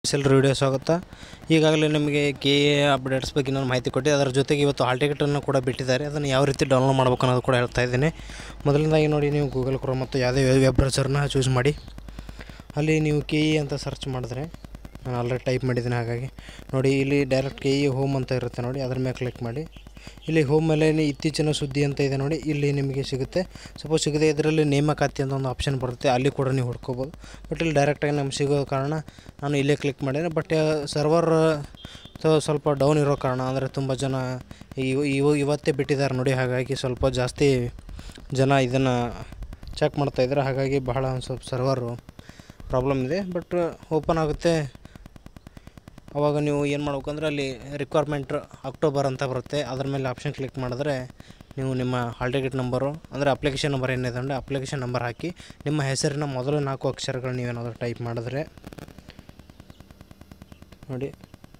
ಎಲ್ಲರೂ ವಿಡಿಯೋ ಸ್ವಾಗತ ಈಗಾಗಲೇ ನಿಮಗೆ ಕೆ ಎ ಅಪ್ಡೇಟ್ಸ್ ಬಗ್ಗೆ ನಾನು ಮಾಹಿತಿ ಕೊಟ್ಟೆ ಅದರ ಜೊತೆಗೆ ಇವತ್ತು ಹಾಲ್ ಟಿಕೆಟನ್ನು ಕೂಡ ಬಿಟ್ಟಿದ್ದಾರೆ ಅದನ್ನು ಯಾವ ರೀತಿ ಡೌನ್ಲೋಡ್ ಮಾಡಬೇಕು ಅನ್ನೋದು ಕೂಡ ಹೇಳ್ತಾ ಇದ್ದೀನಿ ಮೊದಲನೇದಾಗಿ ನೋಡಿ ನೀವು ಗೂಗಲ್ ಕ್ರೋಮ್ ಮತ್ತು ಯಾವುದೇ ವೆಬ್ ಬ್ರೌಸರ್ನ ಚೂಸ್ ಮಾಡಿ ಅಲ್ಲಿ ನೀವು ಕೆ ಇ ಅಂತ ಸರ್ಚ್ ಮಾಡಿದ್ರೆ ನಾನು ಆಲ್ರೆಡಿ ಟೈಪ್ ಮಾಡಿದ್ದೀನಿ ಹಾಗಾಗಿ ನೋಡಿ ಇಲ್ಲಿ ಡೈರೆಕ್ಟ್ ಕೆ ಇ ಹೋಮ್ ಅಂತ ಇರುತ್ತೆ ನೋಡಿ ಅದ್ರ ಮೇಲೆ ಕ್ಲಿಕ್ ಮಾಡಿ ಇಲ್ಲಿ ಹೋಮ್ ಮೇಲೆ ಇತ್ತೀಚಿನ ಸುದ್ದಿ ಅಂತ ಇದೆ ನೋಡಿ ಇಲ್ಲಿ ನಿಮಗೆ ಸಿಗುತ್ತೆ ಸಪೋಸ್ ಸಿಗದೆ ಇದರಲ್ಲಿ ನೇಮಕಾತಿ ಅಂತ ಒಂದು ಆಪ್ಷನ್ ಬರುತ್ತೆ ಅಲ್ಲಿ ಕೂಡ ನೀವು ಹುಡ್ಕೋಬೋದು ಬಟ್ ಇಲ್ಲಿ ಡೈರೆಕ್ಟಾಗಿ ನಮ್ಗೆ ಸಿಗೋ ಕಾರಣ ನಾನು ಇಲ್ಲೇ ಕ್ಲಿಕ್ ಮಾಡಿದೆ ಬಟ್ ಸರ್ವರ್ ಸ್ವಲ್ಪ ಡೌನ್ ಇರೋ ಕಾರಣ ಅಂದರೆ ತುಂಬ ಜನ ಇವ ಇವ ಇವತ್ತೇ ಬಿಟ್ಟಿದ್ದಾರೆ ನೋಡಿ ಹಾಗಾಗಿ ಸ್ವಲ್ಪ ಜಾಸ್ತಿ ಜನ ಇದನ್ನು ಚೆಕ್ ಮಾಡ್ತಾಯಿದ್ದಾರೆ ಹಾಗಾಗಿ ಬಹಳ ಒಂದು ಸ್ವಲ್ಪ ಸರ್ವರು ಪ್ರಾಬ್ಲಮ್ ಇದೆ ಬಟ್ ಓಪನ್ ಆಗುತ್ತೆ ಅವಾಗ ನೀವು ಏನು ಮಾಡ್ಬೇಕಂದ್ರೆ ಅಲ್ಲಿ ರಿಕ್ವೈರ್ಮೆಂಟ್ ಅಕ್ಟೋಬರ್ ಅಂತ ಬರುತ್ತೆ ಅದ್ರ ಮೇಲೆ ಆಪ್ಷನ್ ಕ್ಲಿಕ್ ಮಾಡಿದ್ರೆ ನೀವು ನಿಮ್ಮ ಹಾಲ್ ಟಿಕೆಟ್ ನಂಬರು ಅಂದರೆ ಅಪ್ಲಿಕೇಶನ್ ನಂಬರ್ ಏನಿದೆ ಅಂದರೆ ಅಪ್ಲಿಕೇಶನ್ ನಂಬರ್ ಹಾಕಿ ನಿಮ್ಮ ಹೆಸರಿನ ಮೊದಲು ನಾಲ್ಕು ಅಕ್ಷರಗಳು ನೀವೇನಾದರೂ ಟೈಪ್ ಮಾಡಿದ್ರೆ ನೋಡಿ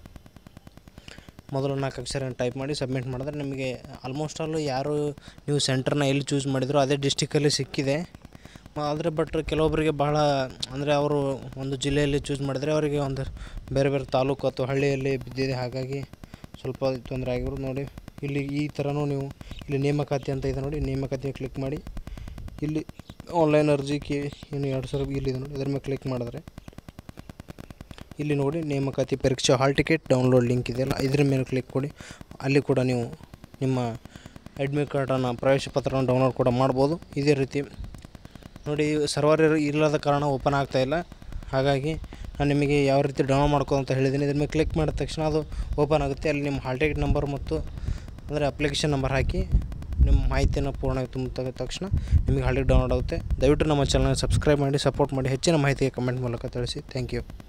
ಮೊದಲು ನಾಲ್ಕು ಅಕ್ಷರ ಟೈಪ್ ಮಾಡಿ ಸಬ್ಮಿಟ್ ಮಾಡಿದ್ರೆ ನಿಮಗೆ ಆಲ್ಮೋಸ್ಟ್ ಆಲ್ ಯಾರು ನೀವು ಸೆಂಟರ್ನ ಎಲ್ಲಿ ಚೂಸ್ ಮಾಡಿದ್ರು ಅದೇ ಡಿಸ್ಟಿಕಲ್ಲಿ ಸಿಕ್ಕಿದೆ ಆದರೆ ಬಟ್ ಕೆಲವೊಬ್ಬರಿಗೆ ಬಹಳ ಅಂದರೆ ಅವರು ಒಂದು ಜಿಲ್ಲೆಯಲ್ಲಿ ಚೂಸ್ ಮಾಡಿದರೆ ಅವರಿಗೆ ಒಂದು ಬೇರೆ ಬೇರೆ ತಾಲೂಕು ಅಥವಾ ಹಳ್ಳಿಯಲ್ಲಿ ಬಿದ್ದಿದೆ ಹಾಗಾಗಿ ಸ್ವಲ್ಪ ತೊಂದರೆ ಆಗಿರೋದು ನೋಡಿ ಇಲ್ಲಿ ಈ ಥರನೂ ನೀವು ಇಲ್ಲಿ ನೇಮಕಾತಿ ಅಂತ ಇದೆ ನೋಡಿ ನೇಮಕಾತಿ ಕ್ಲಿಕ್ ಮಾಡಿ ಇಲ್ಲಿ ಆನ್ಲೈನ್ ಅರ್ಜಿ ಕಿ ಏನು ಎರಡು ಸಾವಿರ ಇಲ್ಲಿದೆ ನೋಡಿ ಇದ್ರ ಮೇಲೆ ಕ್ಲಿಕ್ ಮಾಡಿದ್ರೆ ಇಲ್ಲಿ ನೋಡಿ ನೇಮಕಾತಿ ಪರೀಕ್ಷೆ ಹಾಲ್ ಟಿಕೆಟ್ ಡೌನ್ಲೋಡ್ ಲಿಂಕ್ ಇದೆಯಲ್ಲ ಇದ್ರ ಮೇಲೆ ಕ್ಲಿಕ್ ಕೊಡಿ ಅಲ್ಲಿ ಕೂಡ ನೀವು ನಿಮ್ಮ ಅಡ್ಮಿಟ್ ಕಾರ್ಡನ್ನು ಪ್ರವೇಶ ಪತ್ರವನ್ನು ಡೌನ್ಲೋಡ್ ಕೂಡ ಮಾಡ್ಬೋದು ಇದೇ ರೀತಿ ನೋಡಿ ಸರ್ವರ್ ಇಲ್ಲದ ಕಾರಣ ಓಪನ್ ಆಗ್ತಾ ಇಲ್ಲ ಹಾಗಾಗಿ ನಾನು ನಿಮಗೆ ಯಾವ ರೀತಿ ಡೌನ್ಲೋಡ್ ಮಾಡ್ಕೋ ಅಂತ ಹೇಳಿದ್ದೀನಿ ಇದ್ರ ಮೇಲೆ ಕ್ಲಿಕ್ ಮಾಡಿದ ತಕ್ಷಣ ಅದು ಓಪನ್ ಆಗುತ್ತೆ ಅಲ್ಲಿ ನಿಮ್ಮ ಹಾಲ್ ಟಿಕೆಟ್ ನಂಬರ್ ಮತ್ತು ಅಂದರೆ ಅಪ್ಲಿಕೇಶನ್ ನಂಬರ್ ಹಾಕಿ ನಿಮ್ಮ ಮಾಹಿತಿಯನ್ನು ಪೂರ್ಣ ತುಂಬ ತಕ್ಷಣ ನಿಮಗೆ ಹಾಲ್ ಟಿಕೆಟ್ ಡೌನ್ಲೋಡ್ ಆಗುತ್ತೆ ದಯವಿಟ್ಟು ನಮ್ಮ ಚಾನಲ್ನ ಸಬ್ಸ್ಕ್ರೈಬ್ ಮಾಡಿ ಸಪೋರ್ಟ್ ಮಾಡಿ ಹೆಚ್ಚಿನ ಮಾಹಿತಿಗೆ ಕಮೆಂಟ್ ಮೂಲಕ ತಿಳಿಸಿ ಥ್ಯಾಂಕ್ ಯು